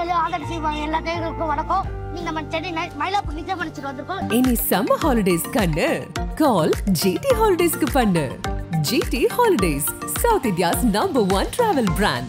Hello author செய்வாங்க எல்லா நேயர்களுக்கும் வணக்கம் நீங்க நம்ம சென்னை நை- மயிலாப்பூர் நிஜம் மனுஷன் வந்திருக்கோம் இனி சம்மர் ஹாலிடேஸ் கண்ணு கால் ஜிடி ஹாலிடேஸ்க்கு பண்ணு GT holidays south India's number one travel brand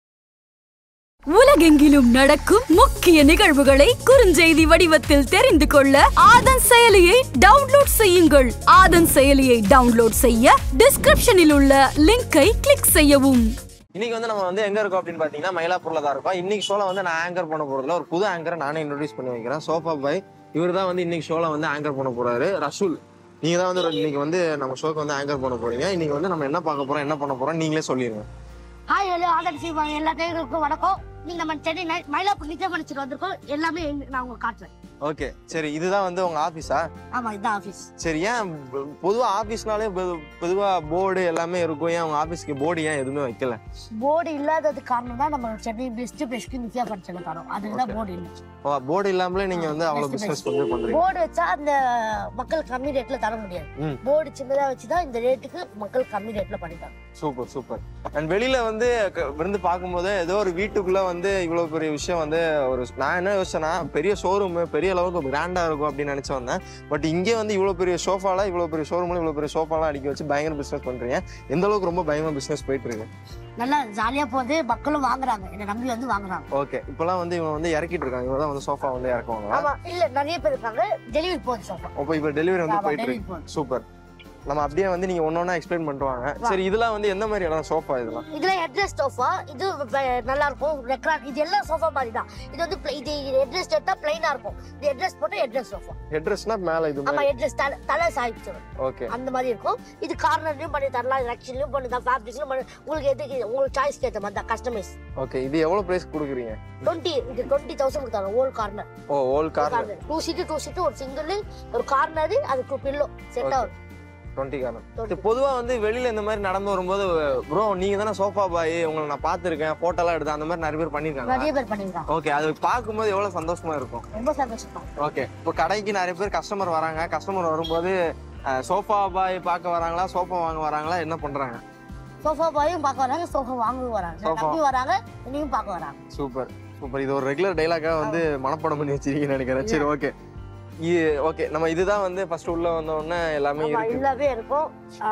உலகெங்கிலும் நடக்கும் முக்கிய நிகழ்வுகளை குறுஞ்செய்தி வடிவத்தில் தெரிந்து கொள்ள ஆதன் செயலியை டவுன்லோட் செய்யுங்கள் ஆதன் செயலியை டவுன்லோட் செய்ய டிஸ்கிரிப்ஷனில் உள்ள லிங்கை கிளிக் செய்யவும் இன்னைக்கு வந்து நம்ம வந்து எங்க இருக்கோம் அப்படின்னு பாத்தீங்கன்னா மயிலாப்பூர்ல தான் இருக்கோம் இன்னைக்கு ஷோல வந்து நான் ஆங்கர் பண்ண போறதுல ஒரு புது ஆங்கரை நானே இன்ட்ரோடியூஸ் பண்ணி வைக்கிறேன் சோஃபா பாய் இவர் தான் வந்து இன்னைக்கு ஷோல வந்து ஆங்கர் பண்ண போறாரு ரசூல் நீங்க தான் வந்து இன்னைக்கு வந்து நம்ம ஷோக்கு வந்து ஆங்கர் பண்ண போறீங்க இன்னைக்கு வந்து நம்ம என்ன பார்க்க போறோம் என்ன பண்ண போறோம் நீங்களே சொல்லிருங்க ஹாய் ஹலோ ஆதர் செய்வாங்க எல்லா நேயர்களுக்கும் வணக்கம் நீங்க நம்ம சென்னை நை- மயிலாப்பூர் நிஜம் மனுஷன் வந்திருக்கோம் எல்லாமே எங்க- நான் உங்களுக்கு காட்டுறேன் ஓகே சரி இதுதான் வந்து உங்க ஆபீஸா ஆமா இதுதான் ஆபீஸ் சரி ஏன் பொ- பொதுவா ஆபீஸ்னாலே பொதுவா போர்டு எல்லாமே இருக்கும் ஏன் உங்க ஆபீஸ்க்கு போர்டு ஏன் எதுவுமே வைக்கல போர்டு இல்லாதது காரணம் தான் நம்ம சென்னை பெஸ்ட் பெஸ்ட் நித்யா பரிசல தரோம் அதுதான் Okay. போர்டு இல்லை போர்டு இல்லாமலே நீங்க வந்து அவ்வளவு Best, பிசினஸ் best. வந்து பண்றீங்க போர்டு வச்சா அந்த மக்கள் கம்மி ரேட்ல தர முடியாது ம். போர்டு சின்னதா வச்சுதான் இந்த ரேட்டுக்கு மக்கள் கம்மி ரேட்ல பண்ணிட்டாங்க சூப்பர் சூப்பர் அண்ட் வெளியில வந்து க- இருந்து பார்க்கும்போது ஏதோ ஒரு வீட்டுக்குள்ள வந்து இவ்வளவு பெரிய விஷயம் வந்து ஒரு நான் என்ன யோசிச்சேன்னா பெரிய ஷோரூம் பெரிய அளவுக்கு கிராண்டா இருக்கும் அப்படின்னு நினைச்சு வந்தேன் பட் இங்கே வந்து இவ்வளவு பெரிய சோஃபால இவ்வளவு பெரிய ஷோரூம்ல இவ்வளவு பெரிய சோஃபாலாம் அடிக்க வச்சு பயங்கர பிசினஸ் பண்றீங்க எந்த அளவுக்கு ரொம்ப பயங்கர பிசினஸ் போயிட்டு இருக்கு நல்லா ஜாலியா போகுது மக்களும் வாங்குறாங்க என்ன நம்பி வந்து வாங்குறாங்க ஓகே இப்பெல்லாம் வந்து இவங்க வந்து இறக்கிட்டு இருக்காங்க இவங்க தான் வந்து சோஃபா வந்து இறக்குவாங்க ஆமா இல்ல நிறைய பேர் இருக்காங்க டெலிவரி போகுது சொல்றேன் அப்போ இப்போ டெலிவரி வந்து ஆமா, போயிட்டு delivery இருக்கு போகுது. சூப்பர் நம்ம அப்படியே வந்து நீங்க ஒன்னொன்னா எக்ஸ்பிளைன் பண்ணுவாங்க சரி இதெல்லாம் வந்து எந்த மாதிரி இடம் சோஃபா இதெல்லாம் இதுல ஹெட்ரெஸ்ட் சோஃபா இது வ- நல்லா இருக்கும் ரெக்ரான் இது எல்லாம் சோஃபா மாதிரி தான் இது வந்து pla- இது ஹெட்ரெஸ்ட் எடுத்தா பிளைனா இருக்கும் இது ஹெட்ரெஸ்ட் போட்டா ஹெட்ரெஸ்ட் சோஃபா ஹெட்ரஸ்னா மேல இது ஆமா மாதிரி ஹெட்ரெஸ்ட் தலை தலை சாய்ச்சிடும் ஓகே அந்த மாதிரி இருக்கும் இது கார்னர்லயும் பண்ணி தரலாம் ரெக்ஷன்லயும் பண்ணி தரலாம் ஃபேப்ரிக்லயும் பண்ணி உங்களுக்கு எதுக்கு உங்களுக்கு சாய்ஸ்க்கு ஏற்ற மாதிரி தான் கஸ்டமைஸ் ஓகே இது எவ்வளவு பிரைஸ் கொடுக்குறீங்க டுவெண்ட்டி இது டுவெண்ட்டி தௌசண்ட் கொடுத்தாங்க ஓல் கார்னர் ஓ ஓல் கார் corner two seat two seat ஒரு சிங்கிள் ஒரு கார்னர் அது டூ பில்லோ செட் Okay. ஆகும் டுவெண்ட்டி காரணம் 20. பொதுவா வந்து வெளியில இந்த மாதிரி நடந்து வரும்போது ப்ரோ நீங்க தானே சோஃபா பாய் உங்களை நான் பார்த்திருக்கேன் போட்டோ எல்லாம் எடுத்து அந்த மாதிரி நிறைய பேர் பண்ணிருக்காங்க நிறைய பேர் பண்ணிருக்காங்க ஓகே அது பார்க்கும்போது எவ்வளவு சந்தோஷமா இருக்கும் ரொம்ப சந்தோஷம் தான் ஓகே இப்போ கடைக்கு நிறைய பேர் கஸ்டமர் வராங்க கஸ்டமர் வரும்போது சோஃபா பாய் பார்க்க வராங்களா சோஃபா வாங்க வராங்களா என்ன பண்றாங்க சோஃபா பாயும் பார்க்க வராங்க சோஃபா வாங்கவும் வராங்க Sofa. நம்பி வராங்க இனியும் பார்க்க வராங்க சூப்பர் சூப்பர் இது ஒரு ரெகுலர் டைலாக்கா வந்து மனப்பாடம் பண்ணி வச்சிருக்கீங்கன்னு நினைக்கிறேன் சரி ஓகே இது ஓகே நம்ம இதுதான் வந்து ஃபர்ஸ்ட் உள்ள வந்த உடனே எல்லாமே ஆமா இருக்கு எல்லாமே இருக்கும்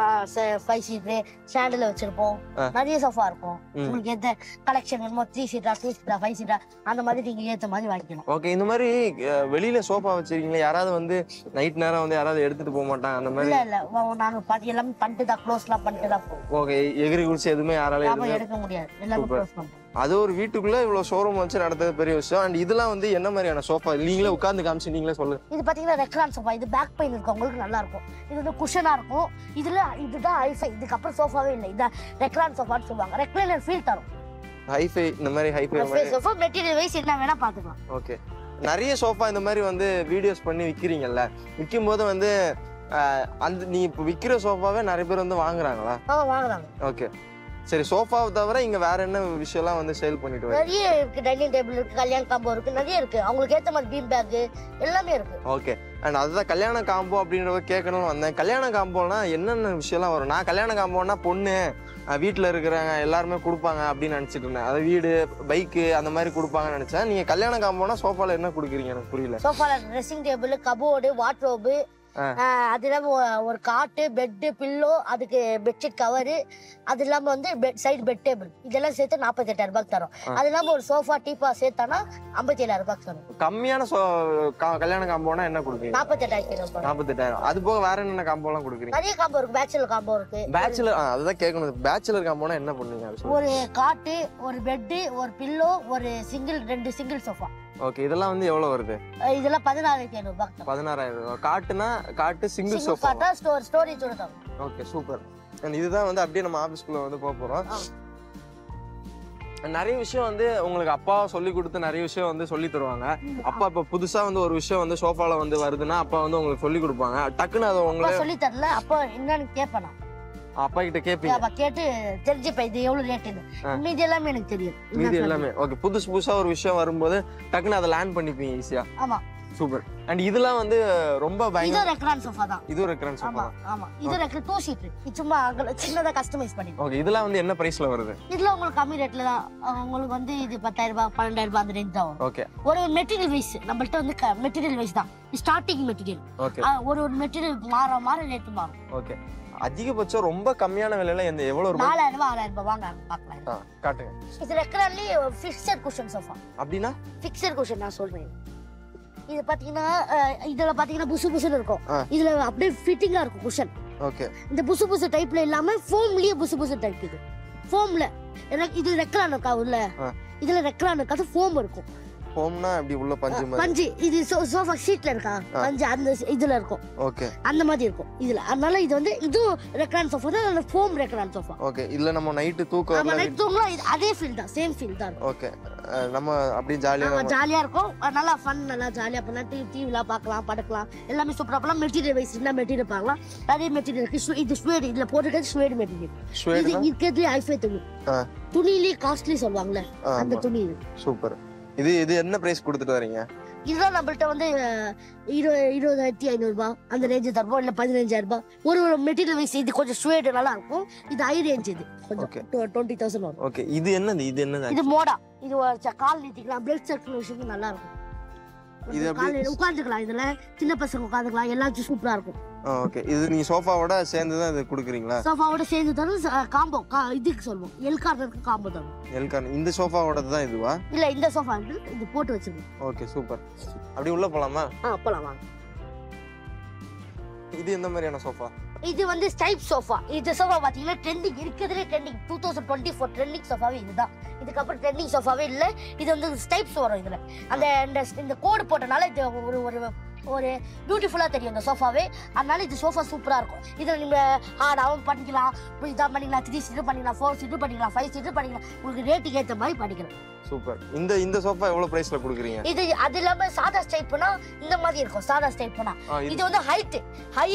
ஃபைவ் சீட்டு ஸ்டாண்டில் வச்சிருப்போம் ஆ. நிறைய சோஃபா இருக்கும் ம். உங்களுக்கு எந்த கலெக்ஷன் வேணுமோ த்ரீ சீட்டா டூ சீட்டா ஃபைவ் சீட்டா அந்த மாதிரி நீங்க ஏத்த மாதிரி வாங்கிக்கலாம் ஓகே இந்த மாதிரி அஹ், வெளியில சோஃபா வச்சிருக்கீங்களா யாராவது வந்து நைட் நேரம் வந்து யாராவது எடுத்துட்டு போக மாட்டாங்க அந்த மாதிரி இல்ல இல்ல வா- நாங்க பாத்து எல்லாமே பண்ணிட்டு தான் க்ளோஸ் எல்லாம் பண்ணிட்டு தான் போவோம் ஓகே எகிரி குடிச்சு எதுவுமே யாரால லாபம் எதுவுமே எடுக்க முடியாது எல்லாமே Super. க்ளோஸ் பண்ணிட்டோம் அது ஒரு வீட்டுக்குள்ள இவ்வளவு ஷோரூம் வச்சு நடத்துறது பெரிய விஷயம் அண்ட் இதெல்லாம் வந்து என்ன மாதிரியான சோஃபா நீங்களே உட்கார்ந்து காமிச்சு நீங்களே சொல்லுங்க இது பாத்தீங்கன்னா ரெக்ரான் சோஃபா இது பேக் பெயின் இருக்கவங்களுக்கு நல்லா இருக்கும் இது வந்து குஷனா இருக்கும் இதுல இதுதான் ஐஃபை இதுக்கப்புறம் சோஃபாவே இல்லை இதான் ரெக்ரான் சோஃபான்னு சொல்லுவாங்க ரெக்லைனர் ஃபீல் தரும் ஹைஃபை இந்த மாதிரி ஹைஃபை மாதிரி சோஃபா மெட்டீரியல் வைஸ் என்ன வேணா பாத்துக்கலாம் ஓகே நிறைய சோஃபா இந்த மாதிரி வந்து வீடியோஸ் பண்ணி விற்கிறீங்கல்ல விற்கும் போது வந்து அஹ், அந்த நீ இப்போ விற்கிற சோஃபாவே நிறைய பேர் வந்து வாங்குறாங்களா ஆமா வாங்குறாங்க ஓகே சரி சோஃபாவை தவிர இங்க வேற என்ன விஷயம்லாம் வந்து சேல் பண்ணிட்டு வரீங்க நிறைய இருக்கு டைனிங் டேபிள் இருக்கு கல்யாண காம்போ இருக்கு நிறைய இருக்கு அவங்களுக்கு ஏத்த மாதிரி பீம் பேக் எல்லாமே இருக்கு ஓகே அண்ட் அதுதான் கல்யாண காம்போ அப்படின்றத கேட்கணும்னு வந்தேன் கல்யாண காம்போனா என்னென்ன விஷயம்லாம் வரும் நான் கல்யாண காம்போனா பொண்ணு அஹ், வீட்ல இருக்கிறவங்க எல்லாருமே கொடுப்பாங்க அப்படின்னு நினைச்சிட்டு இருந்தேன் அது வீடு பைக்கு அந்த மாதிரி கொடுப்பாங்கன்னு நினைச்சேன் நீங்க கல்யாண காம்போனா சோஃபால என்ன கொடுக்குறீங்க எனக்கு புரியல சோஃபால ட்ரெஸ்ஸிங் டேபிள் கபோர்டு வாட்ரோபு ஆ. அது இல்லாம ஒ- ஒரு காட்டு பெட்டு பில்லோ அதுக்கு பெட்ஷீட் கவரு அது இல்லாம வந்து பெட் சைடு பெட் டேபிள் இதெல்லாம் சேர்த்து நாற்பத்தெட்டாயிரம் ரூபாய்க்கு தரும் ஆ. அது இல்லாம ஒரு சோஃபா டீப்பா சேர்த்தானா ஐம்பத்தி ஏழாயிரம் ரூபாய்க்கு தரும் கம்மியான சோ கா- கல்யாண காம்போனா என்ன கொடுக்குறீங்க நாற்பத்தெட்டாயிரத்தி ரூபாய் நாற்பத்தெட்டாயிரம் அது போக வேற என்னென்ன காம்போலாம் கொடுக்குறீங்க நிறைய காம்போ இருக்கு பேச்சுலர் காம்போ இருக்கு பேச்சுலர் அதுதான் கேட்கணும் பேச்சுலர் காம்போனா என்ன பண்ணுவீங்க அது சொல்லுங்க ஒரு காட்டு ஒரு பெட்டு ஒரு பில்லோ ஒரு சிங்கிள் ரெண்டு சிங்கிள் சோஃபா ஓகே இதெல்லாம் வந்து எவ்வளவு வருது இதெல்லாம் பதினாறாயிரத்தி ஐநூறு ரூபாய்க்கு தரும் பதினாறாயிரம் ரூபாய் காட்டுனா காட்டு சிங்கிள் சிங்கிள் சோஃபா காட்டா ஸ்டோர் ஸ்டோரேஜ் தரும் ஓகே சூப்பர் அண்ட் இதுதான் வந்து அப்படியே நம்ம ஆஃபீஸ்க்குள்ள வந்து போக போறோம் ஆ. நிறைய விஷயம் வந்து உங்களுக்கு அப்பா சொல்லி கொடுத்து நிறைய விஷயம் வந்து சொல்லி தருவாங்க அப்பா இப்ப புதுசா வந்து ஒரு விஷயம் வந்து சோஃபால வந்து வருதுன்னா அப்பா வந்து உங்களுக்கு சொல்லி கொடுப்பாங்க டக்குன்னு அதை அப்பா உங்களே சொல்லி தரல அப்போ என்னன்னு கேட்பேன் நான் அப்பா கிட்ட கேட்பீங்க அப்ப கேட்டு தெரிஞ்சுப்பேன் இது எவ்வளவு ரேட்டுன்னு ஆ. மீதி எல்லாமே எனக்கு தெரியும் மீதி எல்லாமே ஓகே புதுசு புதுசா ஒரு விஷயம் வரும்போது டக்குன்னு அதை லேண்ட் பண்ணிப்பீங்க ஈஸியா ஆமா சூப்பர் அண்ட் இதெல்லாம் வந்து ரொம்ப பயங்கர இது ரெக்ரான் சோஃபா தான் இது ஒரு ரெக்கரன்ஸ் ஆமா ஆமா இது ரெக்ர டூ சீட் இது சும்மா அகல- சின்னதா கஸ்டமைஸ் பண்ணிருக்கோம் ஓகே இதெல்லாம் வந்து என்ன பிரைஸ்ல வருது இதுல உங்களுக்கு கம்மி ரேட்ல தான் அஹ் உங்களுக்கு வந்து இது பத்தாயிரம் ரூபாய் பன்னெண்டாயிரம் ரூபாய் அந்த ரேஞ்ச் தான் வரும் ஓகே ஒரு மெட்டீரியல் வைஸ் நம்மள்ட்ட வந்து மெட்டீரியல் வைஸ் தான் ஸ்டார்டிங் மெட்டீரியல் ஓகே ஒரு ஒரு மெட்டீரியல் மாற மாற ரேட் மாறும் ஓகே அதிகபட்சம் ரொம்ப கம்மியான விலையில எந்த எவ்வளவு ரூபாய் நாலாயிரம் ரூபாய் ஆறாயிரம் ரூபாய் வாங்க பார்க்கலாம் ஆ, காட்டுங்க இது ரெக்ரான்லி ஃபிக்ஸட் குஷன் சோஃபா அப்படின்னா ஃபிக்ஸட் குஷன் நான் சொல்றேன் இது பாத்தீங்கன்னா அஹ், இதுல பாத்தீங்கன்னா புசு புசுன்னு இருக்கும் ஆ. இதுல அப்படியே ஃபிட்டிங்கா இருக்கும் குஷன் ஓகே இந்த புசு புசு டைப்ல இல்லாம ஃபோம்லயே புசு புசு டைப் இது ஃபோம்ல எனக்கு இது ரெக்ரான் இருக்கா உள்ள ஆ. இதுல ரெக்ரான் இருக்காது ஃபோம் இருக்கும் ஹோம்னா இப்படி உள்ள பஞ்சு மாதிரி பஞ்சு இது சோஃபா சீட்ல இருக்கா ஆ. பஞ்சு அந்த இதுல இருக்கும் ஓகே அந்த மாதிரி இருக்கும் இதுல அதனால இது வந்து இது ரெக்ரான் சோஃபா தான் அந்த ஃபோம் ரெக்ரான் சோஃபா ஓகே இல்ல நம்ம நைட்டு தூக்கம் ஆமா வரல நைட் தூங்கலாம் இது அதே ஃபீல் தான் சேம் ஃபீல் தான் இருக்கும் ஓகே நம்ம அப்படியே ஜாலியா ஆமா ஜாலியா இருக்கும் அஹ் நல்லா ஃபன் நல்லா ஜாலியா பண்ணலாம் டிவி டிவிலாம் பார்க்கலாம் படுக்கலாம் எல்லாமே சூப்பரா பண்ணலாம் மெட்டீரியல் வைஸ் என்ன மெட்டீரியல் பார்க்கலாம் நிறைய மெட்டீரியல் இருக்கு Swe- இது ஸ்வேடு இதுல போட்டுக்கிறது ஸ்வேடு மெட்டீரியல் இது ஸ்வேடுனா இருக்கிறதுலே ஐஃபை துணி ஆ. துணியிலே காஸ்ட்லி சொல்லுவாங்கல்ல அந்த ஆமா துணி இது சூப்பர் இது இது என்ன பிரைஸ் கொடுத்துட்டு வரீங்க இதுதான் நம்மள்ட்ட வந்து அஹ், இருபது இருபதாயிரத்தி ஐநூறுபா அந்த ரேஞ்சு தருவோம் இல்ல பதினஞ்சாயிரம் ரூபாய் ஒரு ஒரு மெட்டீரியல் வைஸ் இது கொஞ்சம் ஸ்வேடு நல்லா இருக்கும் இது ஹை ரேஞ்ச் இது Okay. கொஞ்சம் டுவெண்ட்டி தௌசண்ட் வரும் ஓகே இது என்னது இது என்னது இது மோடா இது ஒரு ச- கால் நீட்டிக்கலாம் பிளட் சர்க்குலேஷன் நல்லா இருக்கும் இது எப்படி- காலையில உட்காந்துக்கலாம் இதுல சின்ன பசங்க உட்காந்துக்கலாம் எல்லாத்தையும் சூப்பரா இருக்கும் ஓகே இது நீங்க சோஃபாவோட சேர்ந்து தான் இது கொடுக்குறீங்களா சோஃபாவோட சேர்ந்து தரும் காம்போ இதுக்கு சொல்லுவோம் எல் கார்னருக்கு காம்போ தரும் எல்கான் இந்த சோஃபாவோட தான் இதுவா இல்ல இந்த சோஃபா வந்து இது போட்டு வச்சிருக்கோம் ஓகே சூப்பர் அப்படி உள்ள போலாமா ஆ போலாம் வாங்க இது எந்த மாதிரியான சோஃபா இது வந்து ஸ்டைப் சோஃபா இந்த சோஃபா பாத்தீங்கன்னா ட்ரெண்டிங் இருக்கிறதுலே trending two thousand twenty four trending சோஃபாவே இதுதான் இதுக்கப்புறம் ட்ரெண்டிங் சோஃபாவே இல்ல இது வந்து ஸ்டைப்ஸ் வரும் இதுல அந்த இந்த இந்த கோடு போட்டனால இது ஒரு ஒரு ஒரு பியூட்டிஃபுல்லா தெரியும் இந்த சோஃபாவே அதனால இது சோஃபா சூப்பரா இருக்கும் இதுல நீங்க ஹார்டாவும் பண்ணிக்கலாம் இப்ப இதான் பண்ணிக்கலாம் த்ரீ சீட்டு பண்ணிக்கலாம் ஃபோர் சீட்டு பண்ணிக்கலாம் ஃபைவ் சீட்டு பண்ணிக்கலாம் உங்களுக்கு ரேட்டுக்கு ஏத்த மாதிரி பண்ணிக்கலாம் சூப்பர் இந்த இந்த சோஃபா எவ்வளவு பிரைஸ்ல கொடுக்குறீங்க இது அது இல்லாம சாதா ஸ்டைப்னா இந்த மாதிரி இருக்கும் சாதா ஸ்டைப்னா ஆ, இது இது வந்து ஹைட் ஹை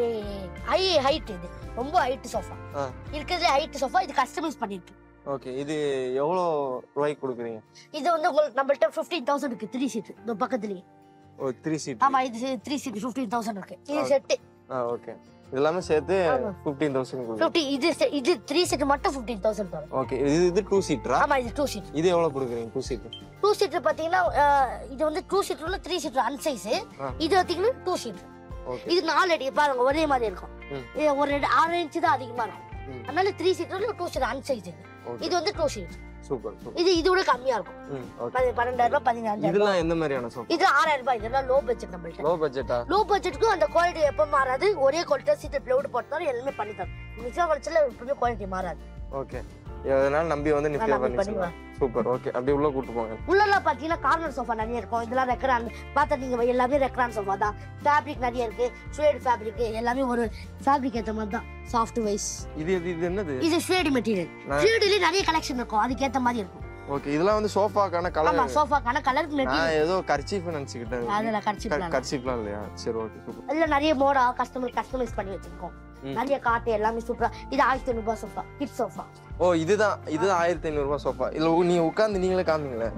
ஹை ஹைட் இது ரொம்ப ஹைட் சோஃபா ஆ. இருக்கிறதுல ஹைட் சோஃபா இது கஸ்டமைஸ் பண்ணிருக்கு ஓகே இது எவ்வளோ ரூபாய்க்கு கொடுக்குறீங்க இது வந்து உங்களுக்கு நம்மள்ட்ட ஃபிஃப்டீன் தௌசண்ட் இருக்கு த்ரீ சீட் இந்த பக்கத்துலயே ஓ த்ரீ சீட் ஆமா இது த்ரீ சீட் ஃபிஃப்டீன் தௌசண்ட் இருக்கு இது ஆ. செட்டு ஆ ஓகே இதெல்லாமே சேர்த்து ஆமா. ஃபிஃப்டீன் தௌசண்ட் கொடுக்குறீங்க ஃபிஃப்டி இது se- இது த்ரீ சீட் மட்டும் ஃபிஃப்டீன் தௌசண்ட் வரும் ஓகே இது இது டூ சீட்டரா ஆமா இது டூ சீட் இது எவ்வளோ கொடுக்குறீங்க டூ சீட் டூ சீட் பாத்தீங்கன்னா அஹ், இது வந்து டூ சீட்ல த்ரீ சீட் அன்சைஸ் ஆ. இது பாத்தீங்கன்னா டூ சீட் ஓகே இது நாலு அடி பாருங்க ஒரே மாதிரி இருக்கும் ம். இது ஒரு ரெண்டு ஆறு இன்ச்சு தான் அதிகமா இருக்கும் ம். அதனால த்ரீ சீட்ல டூ சீட் அன்சைஸ் இது ஓகே இது வந்து டூ சீட் சூப்பர் சூப்பர் இது இது விட கம்மியா இருக்கும் ம் ஓகே பதி- பன்னெண்டாயிரம் ரூபாய் பதினஞ்சாயிரம் ரூபாய் இதெல்லாம் எந்த மாதிரியான சோஃபா இது ஆறாயிரம் ரூபாய் இதெல்லாம் லோ பட்ஜெட் நம்மள்ட்ட லோ பட்ஜெட்டா லோ பட்ஜெட்டுக்கும் அந்த குவாலிட்டி எப்போ மாறாது ஒரே குவாலிட்டி சீட்டு பிளவுட் போட்டாலும் எல்லாமே பண்ணி தரும் மிக்சா வளர்ச்சியில் எப்பவுமே குவாலிட்டி மாறாது ஓகே எதனால நம்பி வந்து நிஃப்டியா நம்பி பண்ணி பண்ணிக்கலாம். சூப்பர் ஓகே அப்படியே உள்ள கூட்டு போங்க உள்ளெல்லாம் பார்த்தீங்கன்னா கார்னர் சோஃபா நிறைய இருக்கும் இதெல்லாம் ரெக்ரான் பார்த்தா நீங்க எல்லாமே ரெக்ரான் சோஃபா தான் ஃபேப்ரிக் நிறைய இருக்கு ஸ்வேட் ஃபேப்ரிக் எல்லாமே ஒரு ஃபேப்ரிக் ஏற்ற மாதிரி தான் சாஃப்ட் வைஸ் இது இது இது என்னது இது ஸ்வேட் மெட்டீரியல் நான்- ஸ்வேட்லேயே நிறைய கலெக்ஷன் இருக்கும் அதுக்கேற்ற மாதிரி இருக்கும் ஓகே இதெல்லாம் வந்து சோஃபாக்கான ஆமா கலர் சோஃபாக்கான கலர் மெட்டீரியல் நான் ஏதோ கர்ச்சீஃப் நினைச்சுக்கிட்டேன் அதில் கடிச்சு கர்ச்சீஃப்லாம் இல்லையா சரி ஓகே சூப்பர் இல்ல நிறைய மோடா கஸ்டமர் கஸ்டமைஸ் பண்ணி வச்சிருக்கோம் ம். நிறைய காட்டு எல்லாமே சூப்பரா இது ஆயிரத்தி ஐநூறு ரூபாய் சோஃபா கிட் சோஃபா ஓ இதுதான் இதுதான் ஆயிரத்தி ஐநூறுபா சோஃபா இல்ல உ- நீங்க உட்காந்து நீங்களே காமிங்களேன்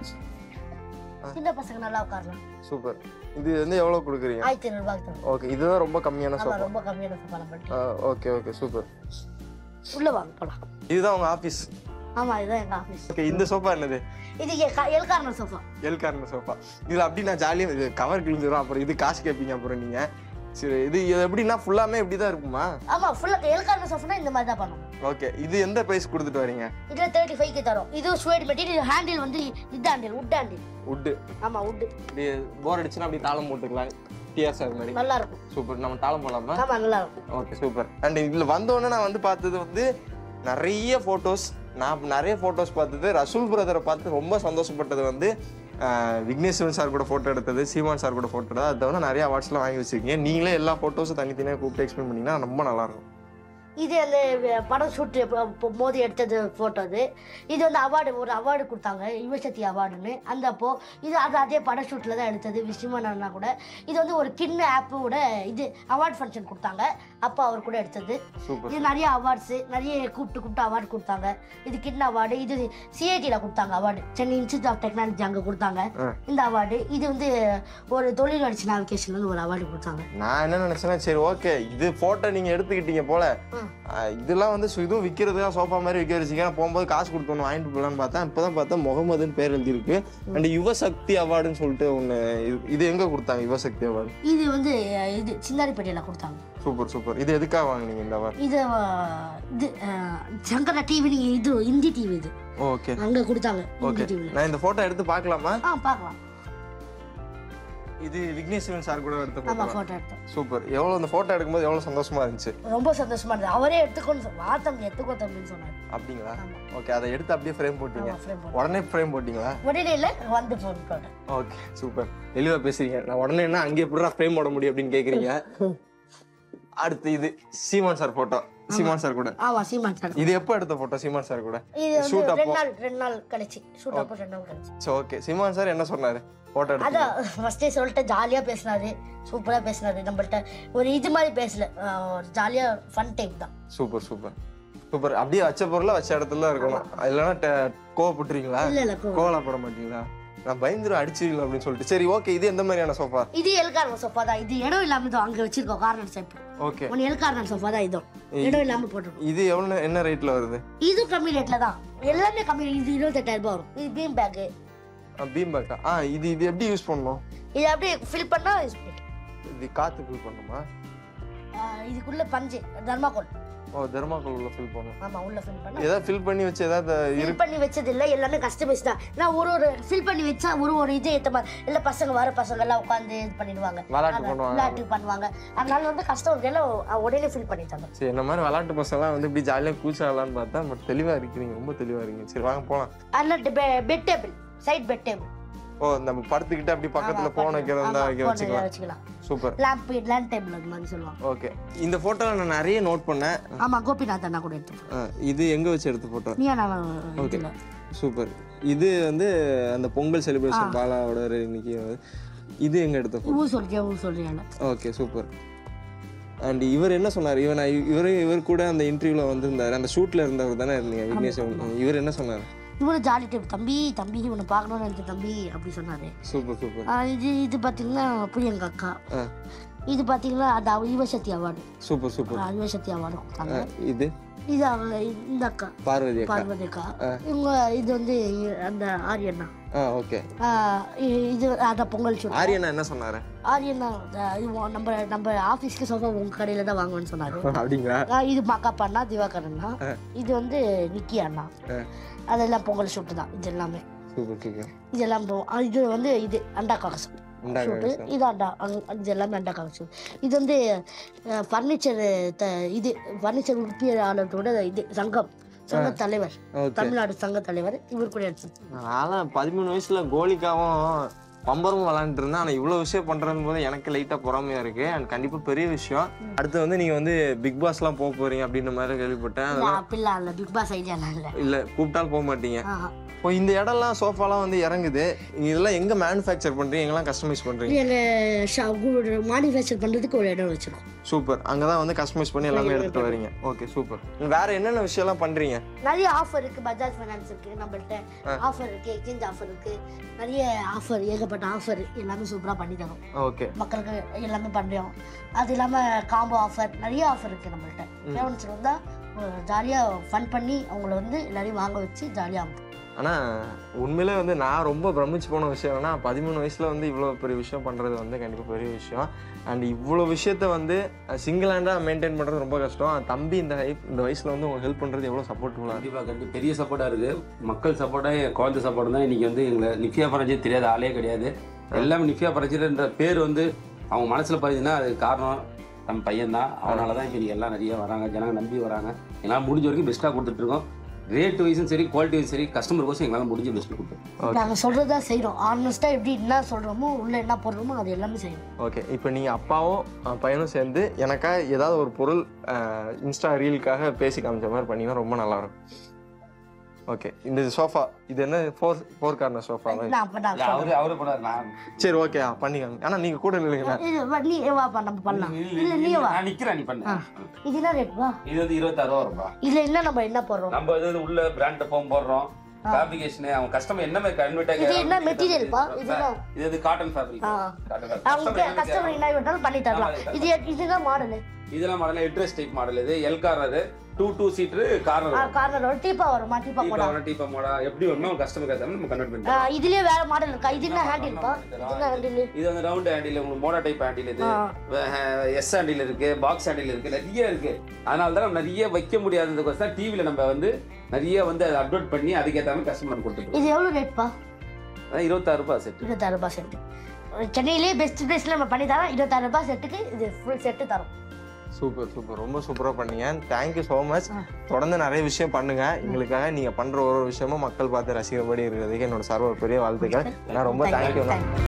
சின்ன பசங்க நல்லா உட்காரலாம் சூப்பர் இது வந்து எவ்வளவு கொடுக்குறீங்க ஆயிரத்தி ஐநூறு ரூபாய்க்கு தரும் ஓகே இதுதான் ரொம்ப கம்மியான ஆமா சோஃபா ரொம்ப கம்மியான சோஃபா நம்மள்ட்ட ஓகே ஓகே சூப்பர் உள்ள வாங்க போலாம் இதுதான் உங்க ஆபீஸ் ஆமா இதுதான் எங்க ஆபீஸ் ஓகே இந்த சோஃபா என்னது இது L corner sofa L corner sofa இதுல அப்படி நான் ஜாலியா இது கவர் கிழிஞ்சிரும் அப்புறம் இது காசு கேட்பீங்க அப்புறம் நீங்க சரி இது இது எப்படின்னா ஃபுல்லாமே இப்படிதான் இருக்குமா ஆமா ஃபுல்லா எல் கார்னர் சோஃபானா இந்த மாதிரி தான் பண்ணும் ஓகே இது எந்த பிரைஸ் கொடுத்துட்டு வரீங்க இதுல தேர்ட்டி ஃபைவ்க்கு தரும் இது ஸ்வேட் மெட்டீரியல் ஹேண்டில் வந்து இது ஹேண்டில் உட் ஹேண்டில் வுட்டு ஆமா உட் இப்படி போர் அடிச்சுன்னா அப்படி தாளம் போட்டுக்கலாம் டிஎஸ் அது மாதிரி நல்லா இருக்கும் சூப்பர் நம்ம தாளம் போடலாமா ஆமா நல்லா இருக்கும் ஓகே சூப்பர் அண்ட் இதுல வந்தோடனே நான் வந்து பார்த்தது வந்து நிறைய ஃபோட்டோஸ் நான் நிறைய ஃபோட்டோஸ் பார்த்தது ரசூல் பிரதரை பார்த்து ரொம்ப சந்தோஷப்பட்டது வந்து ஆஹ், விக்னேஸ்வரன் சார் கூட ஃபோட்டோ எடுத்தது சீமான் சார் கூட ஃபோட்டோ எடுத்தது அதை தவிர நிறைய அவார்ட்ஸ்லாம் வாங்கி வச்சிருக்கீங்க நீங்களே எல்லா ஃபோட்டோஸும் தனித்தனியாக கூப்பிட்டு எக்ஸ்பிளைன் பண்ணீங்கன்னா ரொம்ப நல்லா இருக்கும் இது அந்த வ- படம் ஷூட் போது எடுத்தது ஃபோட்டோ அது இது வந்து அவார்டு ஒரு அவார்டு கொடுத்தாங்க யுவசக்தி அவார்டுன்னு அந்த அப்போ இது அது அதே படம் ஷூட்டில் தான் எடுத்தது விஸ்வமனா கூட இது வந்து ஒரு கிண்ண ஆப்போட இது அவார்ட் ஃபங்க்ஷன் கொடுத்தாங்க அப்போ அவர் கூட எடுத்தது சூப்பர் இது நிறைய அவார்ட்ஸு நிறைய கூப்பிட்டு கூப்பிட்டு அவார்டு கொடுத்தாங்க இது கிண்ண அவார்டு இது சிஐடியில் கொடுத்தாங்க award Chennai institute of technology அங்கே கொடுத்தாங்க ஆ. இந்த அவார்டு இது வந்து ஒரு தொழில் வளர்ச்சி நாவிகேஷன்லேருந்து ஒரு அவார்டு கொடுத்தாங்க நான் என்ன நினைச்சேன்னா சரி ஓகே இது போட்டோ நீங்க எடுத்துக்கிட்டீங்க போல ம். ஆஹ் இதெல்லாம் வந்து சு- இதுவும் விற்கிறதுக்காக சோஃபா மாதிரி விற்க வச்சுக்க நான் போகும்போது காசு கொடுத்து ஒன்று வாங்கிட்டு போகலான்னு பார்த்தேன் இப்போதான் பார்த்தா முகமதுன்னு பேர் எழுதியிருக்கு அண்ட் யுவசக்தி அவார்டுன்னு சொல்லிட்டு ஒன்று இது எங்க கொடுத்தாங்க யுவசக்தி அவார்டு இது வந்து அஹ், இது சின்னாரிப்பேட்டையில் கொடுத்தாங்க சூப்பர் சூப்பர் இது எதுக்காக வாங்குனீங்க இந்த அவார்டு இது அஹ், இது அஹ், சங்கரா டிவி நீங்க இது இந்தி டிவி இது ஓகே அங்க கொடுத்தாங்க ஓகே இந்தி டிவில நான் இந்த போட்டோ எடுத்து பார்க்கலாமா ஆ பார்க்கலாம் இது விக்னேஷ் சிவன் சார் கூட எடுத்த ஆமா போட்டோ போட்டோ எடுத்தோம் சூப்பர் எவ்வளோ இந்த போட்டோ எடுக்கும்போது எவ்வளோ சந்தோஷமா இருந்துச்சு ரொம்ப சந்தோஷமா இருந்தது அவரே எடுத்துக்கோன்னு சொ- வா தம்பி எடுத்துக்கோ தம்பின்னு சொன்னாரு அப்படிங்களா ஆமா. ஓகே அதை எடுத்து அப்படியே ஃப்ரேம் போட்டீங்க ஆமா ஃப்ரேம் போட்டு உடனே ஃப்ரேம் போட்டீங்களா உடனே இல்ல வந்து ஃபோன் போட்டேன் ஓகே சூப்பர் தெளிவா பேசுறீங்க நான் உடனே என்ன அங்கே எப்படிடா ஃப்ரேம் போட முடியும் அப்படின்னு கேக்குறீங்க அடுத்து இது Seeman sir photo Seeman sir கூட ஆமா சீமான் சார் இது எப்போ எடுத்த போட்டோ சீமான் சார் கூட இது வந்து Shoot அப்போ? ரெண்டு நாள் ரெண்டு நாள் கழிச்சு ஷூட் அப்போ ரெண்டு நாள் கழிச்சு சரி ஓகே சீமான் சார் என்ன சொன்னாரு போட்டோ எடுத்து அதான் ஃபர்ஸ்டே சொல்லிட்டு ஜாலியா பேசினாரு சூப்பரா பேசினாரு நம்மள்ட்ட ஒரு இது மாதிரி பேசல ஜாலியா ஃபன் டைப் தான் சூப்பர் சூப்பர் சூப்பர் அப்படியே வச்ச பொருளை வச்ச இடத்துல தான் இருக்கணும் இல்லைன்னா ட- கோவப்பட்டுறீங்களா இல்ல இல்ல கோ- கோவலப்பட மாட்டீங்களா நான் பயந்துரும் அடிச்சிருக்கீங்களா அப்படின்னு சொல்லிட்டு சரி ஓகே இது எந்த மாதிரியான சோஃபா இது எல்கார்னர் சோஃபா தான் இது இடம் இல்லாம இதோ அங்க வச்சிருக்கோம் கார்னர் சைப் ஓகே ஒன்னு எல்கார்னர் சோஃபா தான் இதுவும் இடம் இல்லாம போட்டிருக்கோம் இது எவ்வளோ என்ன ரேட்ல வருது இது கம்மி ரேட்ல தான் எல்லாமே கம்மி இது இருபத்தெட்டாயிரம் ரூபாய் வரும் இது பீம் பேக் பீம் பேக்கா ஆ இது இது எப்படி யூஸ் பண்ணணும் இது அப்படியே ஃபில் பண்ணா யூஸ் பண்ணிக்கலாம் இது காத்து ஃபில் பண்ணணுமா ஆஹ் இதுக்குள்ள பஞ்சு தர்மாகோல் ஓ தெர்மாக்கோல் உள்ள ஃபில் பண்ணணும் ஆமா உள்ள ஃபில் பண்ணா ஏதாவது ஃபில் பண்ணி வச்சு ஏதாவது இரு ஃபில் பண்ணி வச்சது இல்ல எல்லாமே கஸ்டமைஸ் தான் நான் ஒரு ஒரு ஃபில் பண்ணி வச்சா ஒரு ஒரு இது ஏத்த மாதிரி இல்ல பசங்க வர பசங்க எல்லாம் உட்காந்து இது பண்ணிடுவாங்க விளாட்டு அதான் பண்ணுவாங்க விளையாட்டு பண்ணுவாங்க அதனால வந்து கஸ்டமருக்கு எல்லாம் உடனே ஃபில் பண்ணி தந்தோம் சரி என்ன மாதிரி விளாட்டு பசங்களாம் வந்து இப்படி ஜாலியாக கூச்சாடலான்னு பார்த்தா பட் தெளிவாக இருக்கிறீங்க ரொம்ப தெளிவாக இருக்கீங்க சரி வாங்க போகலாம் அதனால bed table side bed table ஓ நம்ம படுத்துக்கிட்டு அப்படி பக்கத்தில் ஃபோன் வைக்கிறது தான் வைக்க வச்சுக்கலாம் வச்சுக்கலாம் சூப்பர் லேம்ப் லேண்ட் டேபிள் அது மாதிரி சொல்லுவாங்க ஓகே இந்த ஃபோட்டோவில் நான் நிறைய நோட் பண்ணேன் ஆமா கோபிநாத் அண்ணா கூட எடுத்து ஆ, இது எங்கே வச்சு எடுத்த ஃபோட்டோ நீயா நான் ஓகே இதுல சூப்பர் இது வந்து அந்த பொங்கல் செலிப்ரேஷன் பாலாவோட இன்னைக்கு இது எங்கே எடுத்த ஃபோட்டோ ஊ சொல்றியா ஊ சொல்றியா ஓகே சூப்பர் அண்ட் இவர் என்ன சொன்னார் இவன் இவர் இவர் கூட அந்த இன்டர்வியூவில் வந்திருந்தாரு அந்த ஷூட்டில் இருந்தவர் தானே இருந்தீங்க விக்னேஷ் இவர் என்ன சொன்னார் இவரு ஜாலி டைப் தம்பி தம்பி உன்னை பார்க்கணும்னு நினைச்ச தம்பி அப்படி சொன்னாரு சூப்பர் சூப்பர் ஆஹ் இது இது பாத்தீங்கன்னா பிரியங்கா அக்கா ஆ இது பாத்தீங்கன்னா அது அவ- Yuvashakti award super super Yuvashakti award கொடுத்தாங்க இது இது அவங்க இந்த அக்கா பார்வதி அக்கா பார்வதி அக்கா இவங்க இது வந்து அந்த ஆரியண்ணா ஆ ஓகே ஆஹ் இ- இது அதான் பொங்கல் சொல்லி ஆரியண்ணா என்ன சொன்னாரு ஆரியண்ணா அஹ் இது உன் நம்ம நம்ம ஆஃபீஸ்க்கு சோஃபா உங்க கடையில தான் வாங்குவேன்னு சொன்னாரு அப்படிங்களா ஆஹ் இது மக்காப்பா அண்ணா திவாகர் அண்ணா இது வந்து நிக்கி அண்ணா ஆ. அதெல்லாம் பொங்கல் ஷூட்டு தான் இது எல்லாமே சூப்பர் சூப்பர் இதெல்லாம் போ- ஆஹ் இது வந்து இது அண்டா காசு இந்தாங்க ஷூட்டு இது அண்டா அங்க- இது எல்லாமே அண்டா காசு இது வந்து ஃபர்னிச்சர் இது ஃபர்னிச்சர் உறுப்பினர்களோட இது சங்கம் சங்க தலைவர் ஓகே தமிழ்நாடு சங்க தலைவர் இவர் கூட எடுத்து நான்லாம் பதிமூணு வயசுல கோலிக்காவும் பம்பரும் விளாண்டுட்டு இருந்தேன் ஆனால் இவ்வளோ விஷயம் பண்ணுறது போது எனக்கு லைட்டாக பொறாமையாக இருக்கு அண்ட் கண்டிப்பாக பெரிய விஷயம் அடுத்து வந்து நீங்கள் வந்து பிக் பாஸ்லாம் போக போறீங்க அப்படின்ற மாதிரி கேள்விப்பட்டேன் இல்ல, அப்படிலாம் இல்லை பிக் பாஸ் ஐடியாலாம் இல்லை இல்லை கூப்பிட்டாலும் போக மாட்டீங்க ஆஹா. இப்போ இந்த இடம்லாம் சோஃபாலாம் வந்து இறங்குது இதெல்லாம் எங்கே மேனுஃபேக்சர் பண்ணுறீங்க எங்கெல்லாம் கஸ்டமைஸ் பண்ணுறீங்க எங்க மேனுஃபேக்சர் பண்றதுக்கு ஒரு இடம் வச்சிருக்கோம் சூப்பர் அங்கே தான் வந்து கஸ்டமைஸ் பண்ணி எல்லாமே எடுத்துட்டு வரீங்க ஓகே சூப்பர் வேற என்னென்ன விஷயம்லாம் பண்ணுறீங்க நிறைய ஆஃபர் இருக்கு பஜாஜ் ஃபைனான்ஸ் இருக்கு நம்மள்ட்ட ஆஃபர் இருக்கு எக்ஸ்சேஞ்ச் ஆஃபர் இருக்கு நிறைய ஆஃபர் ஏகப்பட்ட ஆஃபர் எல்லாமே சூப்பரா பண்ணி தரோம் ஓகே மக்களுக்கு எல்லாமே பண்றோம் அது இல்லாம காம்போ ஆஃபர் நிறைய ஆஃபர் இருக்கு நம்மள்ட்ட ஃபேவன்ஸ் வந்தா ஜாலியா ஃபன் பண்ணி அவங்கள வந்து எல்லாரையும் வாங்க வச்சு ஜாலியா அனுப்பும் ஆனால் உண்மையிலே வந்து நான் ரொம்ப பிரமிச்சு போன விஷயம் என்னன்னா பதிமூணு வயசில் வந்து இவ்வளோ பெரிய விஷயம் பண்ணுறது வந்து கண்டிப்பாக பெரிய விஷயம் அண்ட் இவ்வளோ விஷயத்த வந்து சிங்கிள் ஹேண்டாக மெயின்டைன் பண்ணுறது ரொம்ப கஷ்டம் தம்பி இந்த ஹைப் இந்த வயசில் வந்து உங்களுக்கு ஹெல்ப் பண்ணுறது எவ்வளோ சப்போர்ட்டிவாக கண்டிப்பாக கண்டிப்பாக பெரிய சப்போர்ட்டாக இருக்குது மக்கள் சப்போர்ட்டாக என் குழந்தை சப்போர்ட் தான் இன்றைக்கி வந்து எங்களை நிஃபியா பரஞ்சே தெரியாத ஆளே கிடையாது எல்லாமே நிஃபியா பரஞ்சன்ற பேர் வந்து அவங்க மனசில் பதிஞ்சுன்னா அது காரணம் நம்ம பையன் தான் அவனால தான் இப்போ எல்லாம் நிறைய வராங்க ஜனங்க நம்பி வராங்க எல்லாம் முடிஞ்ச வரைக்கும் பெஸ்ட்டாக கொடுத்துட்ருக்கோம் ரேட் வைஸும் சரி குவாலிட்டி வைஸும் சரி கஸ்டமர் கோசம் எங்களால் முடிஞ்ச பெஸ்ட் கொடுப்போம் நாங்க சொல்றதா செய்றோம் ஆனஸ்டா எப்படி என்ன சொல்றோமோ உள்ள என்ன போடுறோமோ அது எல்லாமே செய்யணும் ஓகே இப்போ நீங்கள் அப்பாவும் அஹ், பையனும் சேர்ந்து எனக்காக ஏதாவது ஒரு பொருள் அஹ், இன்ஸ்டா ரீலுக்காக பேசி காமிச்ச மாதிரி பண்ணீங்கன்னா ரொம்ப நல்லா இருக்கும் ஓகே இந்த சோஃபா இது என்ன ஃபோர் ஃபோர் கார்னர் சோஃபா நான் அப்ப நான் அவரு அவரு போனார் நான் சரி ஓகே பண்ணிக்காங்க ஆனால் நீங்கள் கூட இல்லைங்களா இது வா, நீ வாப்பா நம்ம பண்ணலாம் இல்ல நீ வா நான் நிக்கிறேன் நீ பண்ணு இது என்ன ரேட் வா இது வந்து இருபத்தாறு ரூபா வரும்பா இதுல என்ன நம்ம என்ன போடுறோம் நம்ம இது வந்து உள்ள பிராண்ட் ஃபோம் போடுறோம் ஃபேப்ரிகேஷன் அவங்க கஸ்டமர் என்ன மாதிரி கன்வெர்ட் இது என்ன material பா? இது என்ன? இது வந்து காட்டன் ஃபேப்ரிக் ஆ. அவங்க கஸ்டமர் என்ன வேணாலும் பண்ணி தரலாம் இது இதுதான் மாடல் இதெல்லாம் மாடல் எட்ரஸ் டைப் மாடல் இது L corner two two seater corner கார்னரோட டீப்பா வருமா டீப்பா போடா டீப்பா மாடல் எப்படி வேணுமோ கஸ்டமர் கேட்ட நம்ம கன்வெர்ட் பண்ணி இதுலயே வேற மாடல் இருக்கா இது என்ன ஹேண்டில் பா இது என்ன ஹேண்டில் இது வந்து ரவுண்ட் ஹேண்டில் உங்களுக்கு மோடா டைப் ஹேண்டில் இது எஸ் ஹேண்டில் இருக்கு பாக்ஸ் ஹேண்டில் இருக்கு நிறைய இருக்கு அதனால தான் நம்ம நிறைய வைக்க முடியாததுக்கோசம் டிவில நம்ம வந்து நிறைய வந்து அதை அப்லோட் பண்ணி அதுக்கேற்ற மாதிரி கஸ்டமர் கொடுத்துட்டு இது எவ்வளவு ரேட் பா அதான் இருபத்தாறு ரூபாய் செட் இருபத்தாறு ரூபாய் செட்டு சென்னையிலேயே பெஸ்ட் பிளேஸ்ல நம்ம பண்ணி தரோம் இருபத்தாறு ரூபாய் செட்டுக்கு இது ஃபுல் செட்டு தரோம் சூப்பர் சூப்பர் ரொம்ப சூப்பராக பண்ணீங்க தேங்க்யூ ஸோ மச் தொடர்ந்து நிறைய விஷயம் பண்ணுங்க எங்களுக்காக நீங்கள் பண்ணுற ஒரு ஒரு விஷயமும் மக்கள் பார்த்து ரசிக்கிறபடி இருக்கிறதுக்கு என்னோட சர்வர் பெரிய வாழ்த்துக்கள் நான் ரொம்ப தேங்க்யூ தேங்க்யூ